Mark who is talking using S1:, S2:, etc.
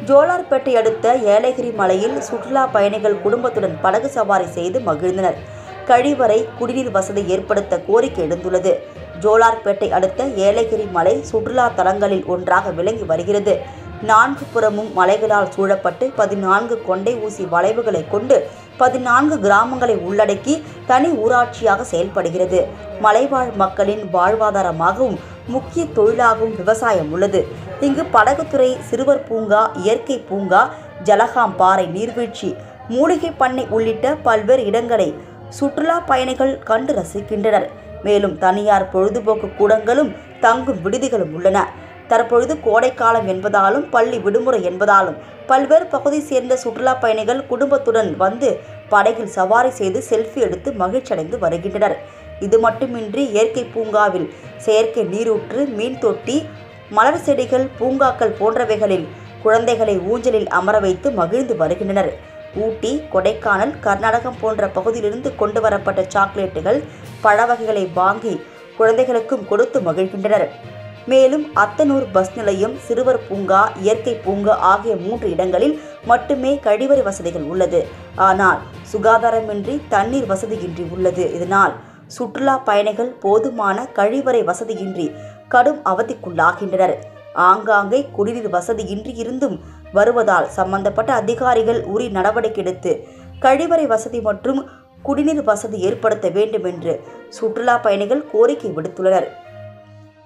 S1: ஜோலார்பேட்டை அடுத்த ஏலகிரி மலையில் சுற்றுலா பயணிகள் குடும்பத்துடன் படகு சவாரி செய்து மகிழ்ந்தனர் கழிவறை குடிநீர் வசதி ஏற்படுத்த கோரிக்கை எழுந்துள்ளது ஜோலார்பேட்டை அடுத்த ஏலகிரி மலை சுற்றுலா தலங்களில் ஒன்றாக விளங்கி வருகிறது நான்கு புறமும் மலைகளால் சூழப்பட்டு பதினான்கு கொண்டை ஊசி வளைவுகளை கொண்டு பதினான்கு கிராமங்களை உள்ளடக்கி தனி ஊராட்சியாக செயல்படுகிறது மலைவாழ் மக்களின் வாழ்வாதாரமாகவும் முக்கிய தொழிலாகவும் விவசாயம் உள்ளது இங்கு படகுத்துறை சிறுவர் பூங்கா இயற்கை பூங்கா ஜலகாம் பாறை நீர்வீழ்ச்சி மூலிகை பண்ணை உள்ளிட்ட பல்வேறு இடங்களை சுற்றுலா பயணிகள் கண்டு ரசிக்கின்றனர் மேலும் தனியார் பொழுதுபோக்கு கூடங்களும் தங்கும் விடுதிகளும் உள்ளன தற்பொழுது கோடைக்காலம் என்பதாலும் பள்ளி விடுமுறை என்பதாலும் பல்வேறு பகுதி சேர்ந்த சுற்றுலா பயணிகள் குடும்பத்துடன் வந்து படகில் சவாரி செய்து செல்ஃபி எடுத்து மகிழ்ச்சியடைந்து வருகின்றனர் இது மட்டுமின்றி இயற்கை பூங்காவில் செயற்கை நீரூற்று மீன் தொட்டி மலர் செடிகள் பூங்காக்கள் போன்றவைகளில் குழந்தைகளை ஊஞ்சலில் அமர வைத்து மகிழ்ந்து வருகின்றனர் ஊட்டி கொடைக்கானல் கர்நாடகம் போன்ற பகுதியிலிருந்து கொண்டு வரப்பட்ட சாக்லேட்டுகள் பழ வகைகளை வாங்கி குழந்தைகளுக்கும் கொடுத்து மகிழ்கின்றனர் மேலும் அத்தனூர் பஸ் நிலையம் சிறுவர் பூங்கா இயற்கை பூங்கா ஆகிய மூன்று இடங்களில் மட்டுமே கழிவறை வசதிகள் உள்ளது ஆனால் சுகாதாரமின்றி தண்ணீர் வசதியின்றி உள்ளது இதனால் சுற்றுலா பயணிகள் போதுமான கழிவறை வசதியின்றி கடும் அவதிக்குள்ளாகின்றனர் ஆங்காங்கே குடிநீர் வசதியின்றி இருந்தும் வருவதால் சம்பந்தப்பட்ட அதிகாரிகள் உரிய நடவடிக்கை எடுத்து கழிவறை வசதி மற்றும் குடிநீர் வசதி ஏற்படுத்த வேண்டும் என்று சுற்றுலா பயணிகள் கோரிக்கை விடுத்துள்ளனர்